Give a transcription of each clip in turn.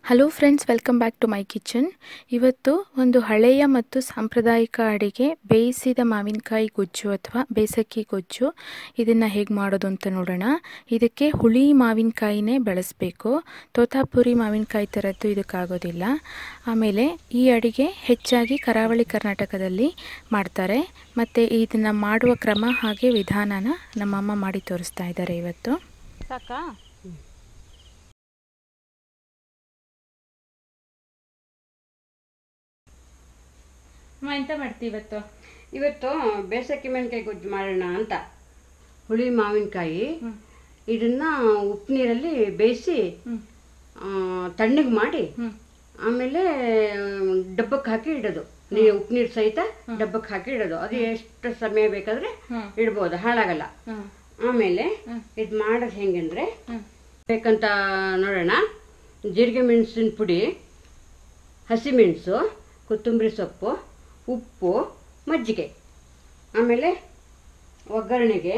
hello friends welcome back to my kitchen ಇವತ್ತು ಒಂದು ಹಳೆಯ ಮತ್ತು ಸಾಂಪ್ರದಾಯಿಕ ಅಡಿಗೆ ಬೇಯಿಸಿದ ಮಾವಿನಕಾಯಿ ಗೊಜ್ಜು ಅಥವಾ ಬೇಸಕ್ಕಿ ಗೊಜ್ಜು ಇದನ್ನು ಹೇಗೆ ಮಾಡೋದು ಅಂತ ನೋಡೋಣ ಇದಕ್ಕೆ ಹುಳಿ ಮಾವಿನಕಾಯಿನೇ ಬಳಸಬೇಕು ತೋತಾಪುರಿ ಮಾವಿನಕಾಯಿ ಥರದ್ದು ಇದಕ್ಕಾಗೋದಿಲ್ಲ ಆಮೇಲೆ ಈ ಅಡಿಗೆ ಹೆಚ್ಚಾಗಿ ಕರಾವಳಿ ಕರ್ನಾಟಕದಲ್ಲಿ ಮಾಡ್ತಾರೆ ಮತ್ತು ಇದನ್ನು ಮಾಡುವ ಕ್ರಮ ಹಾಗೆ ವಿಧಾನನ ನಮ್ಮಮ್ಮ ಮಾಡಿ ತೋರಿಸ್ತಾ ಇದ್ದಾರೆ ಇವತ್ತು ಸಾಕಾ ಎಂತ ಮಾಡ್ತೀವಿ ಇವತ್ತು ಇವತ್ತು ಬೇಸಕ್ಕಿ ಮೆಣಕಾಯಿ ಗೊಜ್ಜು ಮಾಡೋಣ ಅಂತ ಹುಳಿ ಮಾವಿನಕಾಯಿ ಇದನ್ನ ಉಪ್ಪು ನೀರಲ್ಲಿ ಬೇಯಿಸಿ ತಣ್ಣಗೆ ಮಾಡಿ ಆಮೇಲೆ ಡಬ್ಬಕ್ಕೆ ಹಾಕಿ ಇಡೋದು ನೀ ಉಪ್ಪು ನೀರು ಸಹಿತ ಡಬ್ಬಕ್ಕೆ ಹಾಕಿ ಇಡೋದು ಅದು ಎಷ್ಟು ಸಮಯ ಬೇಕಾದ್ರೆ ಇಡ್ಬೋದು ಹಾಳಾಗಲ್ಲ ಆಮೇಲೆ ಇದು ಮಾಡೋದು ಹೆಂಗಂದ್ರೆ ಬೇಕಂತ ನೋಡೋಣ ಜೀರಿಗೆ ಮೆಣಸಿನ ಪುಡಿ ಹಸಿಮೆಣಸು ಕೊತ್ತಂಬರಿ ಸೊಪ್ಪು ಉಪ್ಪು ಮಜ್ಜಿಗೆ ಆಮೇಲೆ ಒಗ್ಗರಣೆಗೆ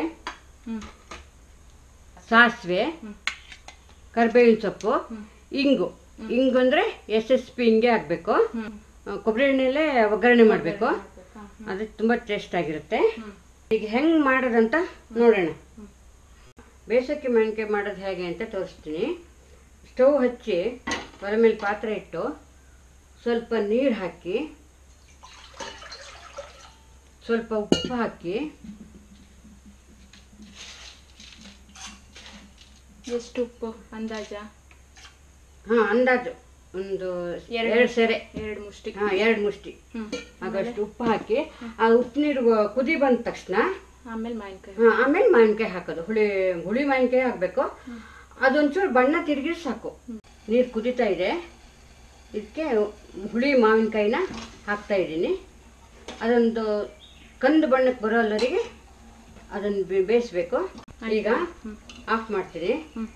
ಸಾಸಿವೆ ಕರಿಬೇವಿನ ಸೊಪ್ಪು ಇಂಗು ಇಂಗು ಅಂದರೆ ಎಸ್ ಎಸ್ ಪಿ ಹಿಂಗೆ ಹಾಕಬೇಕು ಕೊಬ್ಬರಿ ಎಣ್ಣೆಲೇ ಒಗ್ಗರಣೆ ಮಾಡಬೇಕು ಅದು ತುಂಬ ಟೇಸ್ಟ್ ಆಗಿರುತ್ತೆ ಈಗ ಹೆಂಗೆ ಮಾಡೋದಂತ ನೋಡೋಣ ಬೇಸಕ್ಕಿ ಮೆಣಕೆ ಮಾಡೋದು ಹೇಗೆ ಅಂತ ತೋರಿಸ್ತೀನಿ ಸ್ಟವ್ ಹಚ್ಚಿ ಒಲೆ ಮೇಲೆ ಪಾತ್ರೆ ಇಟ್ಟು ಸ್ವಲ್ಪ ನೀರು ಹಾಕಿ ಸ್ವಲ್ಪ ಉಪ್ಪು ಹಾಕಿ ಎಷ್ಟು ಉಪ್ಪು ಅಂದಾಜ ಹಾಂ ಅಂದಾಜು ಒಂದು ಎರಡು ಸೆರೆ ಎರಡು ಮುಷ್ಟಿ ಹಾಂ ಎರಡು ಮುಷ್ಟಿ ಆಗಷ್ಟು ಉಪ್ಪು ಹಾಕಿ ಆ ಉಪ್ಪು ನೀರು ಕುದಿ ಬಂದ ತಕ್ಷಣ ಆಮೇಲೆ ಮಾವಿನಕಾಯಿ ಹಾಂ ಆಮೇಲೆ ಮಾವಿನಕಾಯಿ ಹಾಕೋದು ಹುಳಿ ಹುಳಿ ಮಾವಿನಕಾಯಿ ಹಾಕಬೇಕು ಅದೊಂಚೂರು ಬಣ್ಣ ತಿರುಗಿ ಸಾಕು ನೀರು ಕುದೀತಾ ಇದೆ ಇದಕ್ಕೆ ಹುಳಿ ಮಾವಿನಕಾಯಿನ ಹಾಕ್ತಾ ಇದ್ದೀನಿ ಅದೊಂದು ಕಂದು ಬಣ್ಣಕ್ಕೆ ಬರೋಲ್ಲರಿಗೆ ಅದನ್ನು ಬೇಯಿಸ್ಬೇಕು ಈಗ ಆಫ್ ಮಾಡ್ತೀನಿ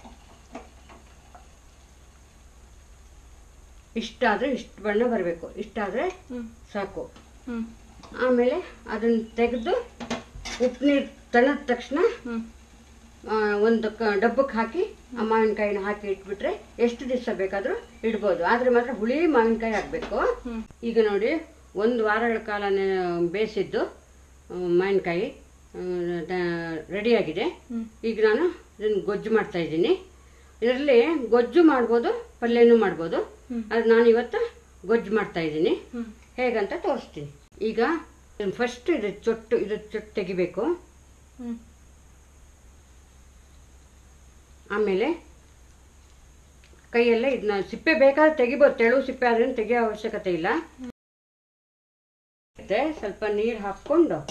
ಇಷ್ಟಾದರೆ ಇಷ್ಟು ಬಣ್ಣ ಬರಬೇಕು ಇಷ್ಟಾದರೆ ಸಾಕು ಹ್ಮ್ ಆಮೇಲೆ ಅದನ್ನು ತೆಗೆದು ಉಪ್ಪು ನೀರು ತಣದ ತಕ್ಷಣ ಆ, ಒಂದು ಕ ಡಬ್ಬಕ್ಕೆ ಹಾಕಿ ಆ ಮಾವಿನಕಾಯಿನ ಹಾಕಿ ಇಟ್ಬಿಟ್ರೆ ಎಷ್ಟು ದಿವಸ ಬೇಕಾದರೂ ಇಡ್ಬೋದು ಆದರೆ ಮಾತ್ರ ಹುಳಿ ಮಾವಿನಕಾಯಿ ಹಾಕಬೇಕು ಈಗ ನೋಡಿ ಒಂದು ವಾರಗಳ ಕಾಲ ನೆ- ಬೇಯಿಸಿದ್ದು ಆ, ಮಾವಿನಕಾಯಿ ರೆಡಿಯಾಗಿದೆ ಈಗ ನಾನು ಇದನ್ನು ಗೊಜ್ಜು ಮಾಡ್ತಾ ಇದ್ದೀನಿ ಇದರಲ್ಲಿ ಗೊಜ್ಜು ಮಾಡ್ಬೋದು ಪಲ್ಯನೂ ಮಾಡ್ಬೋದು ಅದು ನಾನು ಇವತ್ತು ಗೊಜ್ಜು ಮಾಡ್ತಾ ಇದ್ದೀನಿ ಹೇಗಂತ ತೋರಿಸ್ತೀನಿ ಈಗ ಫಸ್ಟ್ ಇದು ಚೊಟ್ಟು ಇದು ಚೊಟ್ಟು ತೆಗಿಬೇಕು ಹ್ಮ್ ಆಮೇಲೆ ಕೈಯೆಲ್ಲ ಇದನ್ನ ಸಿಪ್ಪೆ ಬೇಕಾದ್ರೆ ತೆಗಿಬೋದು ತೆಳು ಸಿಪ್ಪೆ ಆದ್ರೆ ತೆಗಿಯೋ ಅವಶ್ಯಕತೆ ಇಲ್ಲ ಮತ್ತೆ ಸ್ವಲ್ಪ ನೀರು ಹಾಕ್ಕೊಂಡು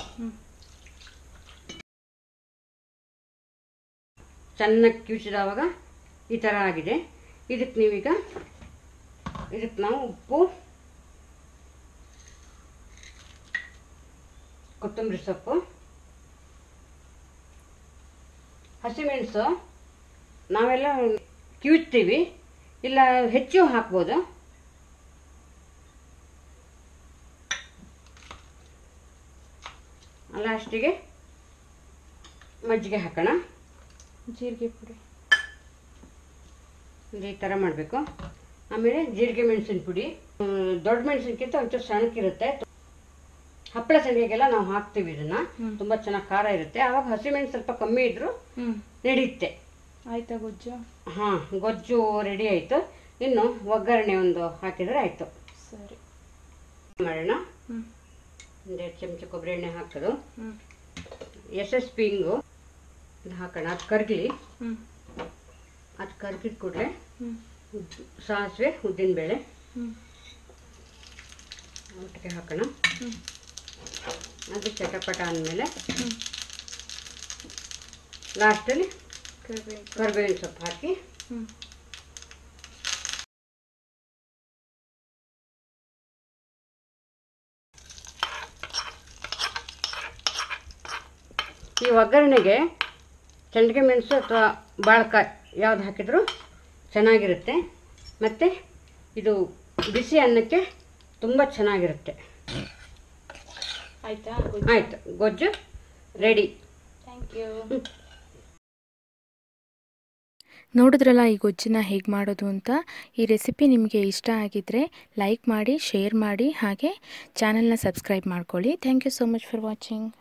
ಚೆನ್ನಾಗಿ ಕಿವುಚಿದವಾಗ ಈ ಥರ ಆಗಿದೆ ಇದಕ್ಕೆ ನೀವೀಗ ಇದಕ್ಕೆ ನಾವು ಉಪ್ಪು ಕೊತ್ತಂಬರಿ ಸೊಪ್ಪು ಹಸಿಮೆಣಸು ನಾವೆಲ್ಲ ಕಿವುಚ್ತೀವಿ ಇಲ್ಲ ಹೆಚ್ಚು ಹಾಕ್ಬೋದು ಲಾಸ್ಟಿಗೆ ಮಜ್ಜಿಗೆ ಹಾಕೋಣ ಜೀರಿಗೆ ಪುಡಿ ಈ ಥರ ಮಾಡಬೇಕು ಆಮೇಲೆ ಜೀರಿಗೆ ಮೆಣಸಿನ ಪುಡಿ ಹ್ಮ್, ದೊಡ್ಡ ಮೆಣಸಿನಕ್ಕಿಂತ ಒಂಚೂರು ಸಣ್ಣಕ್ಕಿರುತ್ತೆ ಹಪ್ಪಳ ಸಂಡಿಗೆಗೆಲ್ಲ ನಾವು ಹಾಕ್ತೀವಿ ಇದನ್ನ ತುಂಬ ಚೆನ್ನಾಗಿ ಖಾರ ಇರುತ್ತೆ ಆವಾಗ ಹಸಿಮೆಣಸು ಸ್ವಲ್ಪ ಕಮ್ಮಿ ಇದ್ರೂ ಹ್ಮ್ ನಡೆಯುತ್ತೆ ಆಯ್ತಾ ಗೊಜ್ಜು ಹಾಂ ಗೊಜ್ಜು ರೆಡಿ ಆಯಿತು ಇನ್ನು ಒಗ್ಗರಣೆ ಒಂದು ಹಾಕಿದರೆ ಆಯಿತು ಸರಿ ಮಾಡೋಣ ಹ್ಮ್ ಒಂದೆರಡು ಚಮಚ ಕೊಬ್ಬರಿ ಎಣ್ಣೆ ಹಾಕೋದು ಹ್ಮ್ ಎಸ್ ಎಸ್ ಪಿ ಹಿಂಗು ಇದು ಹಾಕೋಣ ಅದು ಕರಗಲಿ ಹ್ಮ್ ಅದು ಕರಗಿದ ಕೂಡಲೇ ಹ್ಮ್ ಸಾಸಿವೆ ಉದ್ದಿನಬೇಳೆ ಹ್ಮ್ ಒಟ್ಟಿಗೆ ಹಾಕೋಣ ಹ್ಮ್ ಅದು ಚಟಪಟ ಅಂದಮೇಲೆ ಹ್ಮ್ ಲಾಸ್ಟಲ್ಲಿ ಕರಿಬೇವು ಕರಿಬೇವಿನ ಸೊಪ್ಪು ಹಾಕಿ ಹ್ಮ್ ಈ ಒಗ್ಗರಣೆಗೆ ಚಂಡಿಗೆ ಮೆಣಸು ಅಥವಾ ಬಾಳೆಕಾಯಿ ಯಾವ್ದು ಹಾಕಿದರೂ ಚೆನ್ನಾಗಿರುತ್ತೆ ಮತ್ತು ಇದು ಬಿಸಿ ಅನ್ನಕ್ಕೆ ತುಂಬ ಚೆನ್ನಾಗಿರುತ್ತೆ ಆಯ್ತಾ ಆಯಿತು ಗೊಜ್ಜು ರೆಡಿ ಥ್ಯಾಂಕ್ ಯು ನೋಡಿದ್ರಲ್ಲ ಈ ಗೊಜ್ಜನ್ನ ಹೇಗೆ ಮಾಡೋದು ಅಂತ ಈ ರೆಸಿಪಿ ನಿಮಗೆ ಇಷ್ಟ ಆಗಿದ್ದರೆ ಲೈಕ್ ಮಾಡಿ ಶೇರ್ ಮಾಡಿ ಹಾಗೆ ಚಾನಲ್ನ ಸಬ್ಸ್ಕ್ರೈಬ್ ಮಾಡ್ಕೊಳ್ಳಿ thank you so much for watching